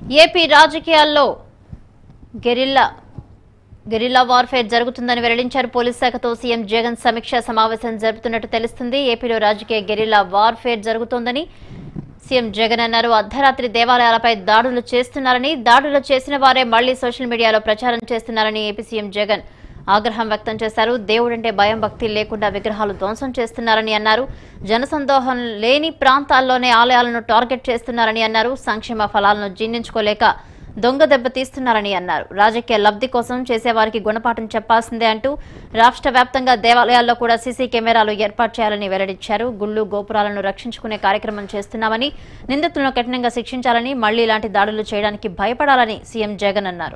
AP రాజకీయాల్లో guerrilla guerrilla warfare జరుగుతుందని వెల్లడించారు పోలీస్ శాఖతో సీఎం జగన్ సమీక్ష సమావేశం జరుపుతున్నట్టు తెలుస్తుంది ఏపీలో రాజకీయ గెరిల్లా వార్ఫేర్ జరుగుతోందని సీఎం జగన్ అన్నారు అర్ధరాత్రి దేవాలయాలపై దాడులు చేస్తున్నారని దాడులు చేసిన వారే మళ్లీ సోషల్ మీడియాలో ప్రచారం చేస్తున్నారని ఏపీ సీఎం జగన్ ఆగ్రహం వ్యక్తం చేశారు దేవుడంటే భయం భక్తి లేకుండా విగ్రహాలు ధ్వంసం చేస్తున్నారని అన్నారు జనసందోహం లేని ప్రాంతాల్లోనే ఆలయాలను టార్గెట్ చేస్తున్నారని అన్నారు సంక్షేమ ఫలాలను జీర్ణించుకోలేక దొంగ దెబ్బ తీస్తున్నారని అన్నారు రాజకీయ లబ్ధి కోసం చేసేవారికి గుణపాఠం చెప్పాల్సిందే అంటూ రాష్ట్ర వ్యాప్తంగా దేవాలయాల్లో కూడా సీసీ కెమెరాలు ఏర్పాటు చేయాలని వెల్లడించారు గుళ్ళు గోపురాలను రక్షించుకునే కార్యక్రమం చేస్తున్నామని నిందితులను కఠినంగా శిక్షించాలని మళ్లీ ఇలాంటి దాడులు చేయడానికి భయపడాలని సీఎం జగన్ అన్నారు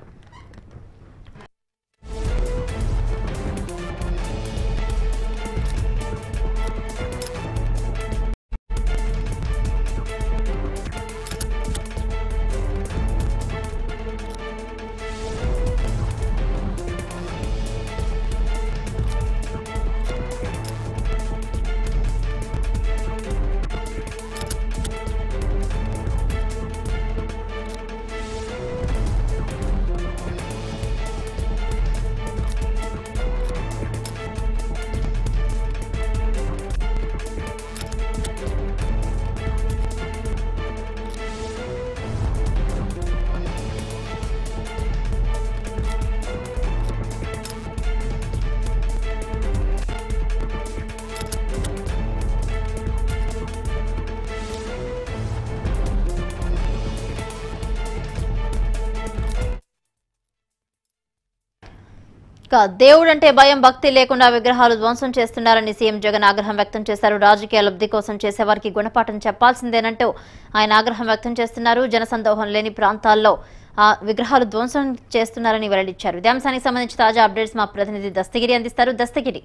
ఇక దేవుడంటే భయం భక్తి లేకుండా విగ్రహాలు ధ్వంసం చేస్తున్నారని సీఎం జగన్ ఆగ్రహం వ్యక్తం చేశారు రాజకీయ లబ్ధి కోసం చేసేవారికి గుణపాఠం చెప్పాల్సిందేనంటూ ఆయన ఆగ్రహం వ్యక్తం చేస్తున్నారు జనసందోహం లేని ప్రాంతాల్లో ఆ విగ్రహాలు ధ్వంసం చేస్తున్నారని వెల్లడించారు ఇదే అంశానికి సంబంధించి తాజా అప్డేట్స్ మా ప్రతినిధి దస్తగిరి అందిస్తారు దస్తగిరి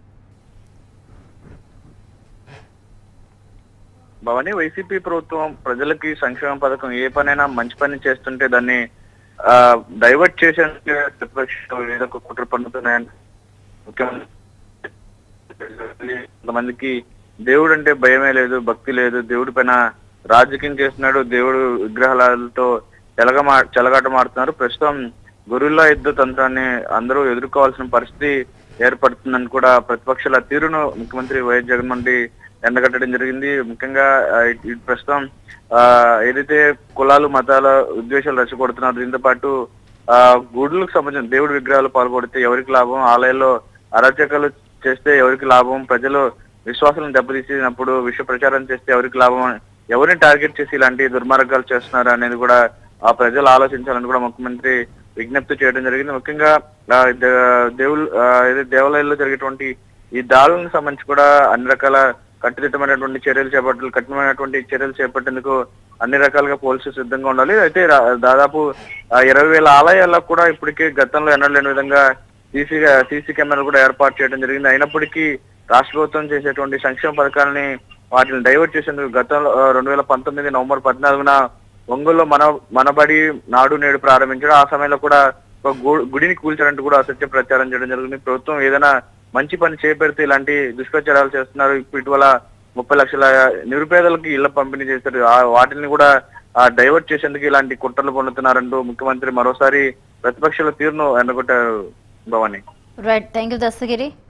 భవని వైసీపీ ప్రభుత్వం ప్రజలకి సంక్షేమ పథకం ఏ పనైనా మంచి పని చేస్తుంటే దాన్ని ఆ, డైవర్ట్ చేసేందుకు ప్రతిపక్షాలు ఏదో ఒక కుట్ర పన్నుతున్నాయని ముఖ్యమంత్రి కొంతమందికి దేవుడు అంటే భయమే లేదు భక్తి లేదు దేవుడి పైన రాజకీయం చేస్తున్నాడు దేవుడు విగ్రహాలతో చెలగమా చెలగాటమాడుతున్నారు ప్రస్తుతం గురుల్లా యుద్ధ తంత్రాన్ని అందరూ ఎదుర్కోవాల్సిన పరిస్థితి ఏర్పడుతుందని కూడా ప్రతిపక్షాల తీరును ముఖ్యమంత్రి వైఎస్ జగన్మోహన్ రెడ్డి ఎండగట్టడం జరిగింది ముఖ్యంగా ఆ, ఇ- ఇ- ప్రస్తుతం ఆ ఏదైతే కులాలు మతాల ఉద్దేశాలు రెచ్చగొడుతున్నారు దీంతో పాటు ఆ గుడులకు సంబంధించిన దేవుడి విగ్రహాలు పాల్గొడితే ఎవరికి లాభం ఆలయాల్లో అరాచకాలు చేస్తే ఎవరికి లాభం ప్రజలు విశ్వాసాలను దెబ్బతీసినప్పుడు విష ప్రచారం చేస్తే ఎవరికి లాభం అని ఎవరిని టార్గెట్ చేసి ఇలాంటి దుర్మార్గాలు చేస్తున్నారు అనేది కూడా ఆ ప్రజలు ఆలోచించాలని కూడా ముఖ్యమంత్రి విజ్ఞప్తి చేయడం జరిగింది ముఖ్యంగా ఆ, దే- దేవుళ్ళు ఆ, ఏదైతే దేవాలయాల్లో జరిగేటువంటి ఈ దాడులకు సంబంధించి కూడా అన్ని రకాల కట్టుదిట్టమైనటువంటి చర్యలు చేపట్టాలి కఠినమైనటువంటి చర్యలు చేపట్టేందుకు అన్ని రకాలుగా పోలీసులు సిద్ధంగా ఉండాలి అయితే రా- దాదాపు ఆ, ఇరవై వేల ఆలయాలకు కూడా ఇప్పటికే గతంలో ఎన్నడలేని విధంగా సీసీ సీసీ కెమెరాలు కూడా ఏర్పాటు చేయడం జరిగింది అయినప్పటికీ రాష్ట్ర ప్రభుత్వం చేసేటువంటి సంక్షేమ పథకాలని వాటిని డైవర్ట్ చేసేందుకు గతంలో ఆ, రెండు వేల పంతొమ్మిది నవంబర్ పద్నాలుగున ఒంగోలులో మన మనబడి నాడు నేడు ప్రారంభించడం ఆ సమయంలో కూడా ఒక గు- గుడిని కూల్చారంటూ కూడా అసత్య ప్రచారం చేయడం జరిగింది ప్రభుత్వం ఏదైనా మంచి పని చేపెడితే ఇలాంటి దుష్ప్రచారాలు చేస్తున్నారు ఇప్పుడు ఇటీవల ముప్పై లక్షల నిరుపేదలకు ఇళ్ల పంపిణీ చేశారు ఆ వాటిని కూడా ఆ డైవర్ట్ చేసేందుకు ఇలాంటి కుట్రలు పొందుతున్నారంటూ ముఖ్యమంత్రి మరోసారి ప్రతిపక్షాల తీరును ఎండగొట్టారు Bhavani right thank you Dastagiri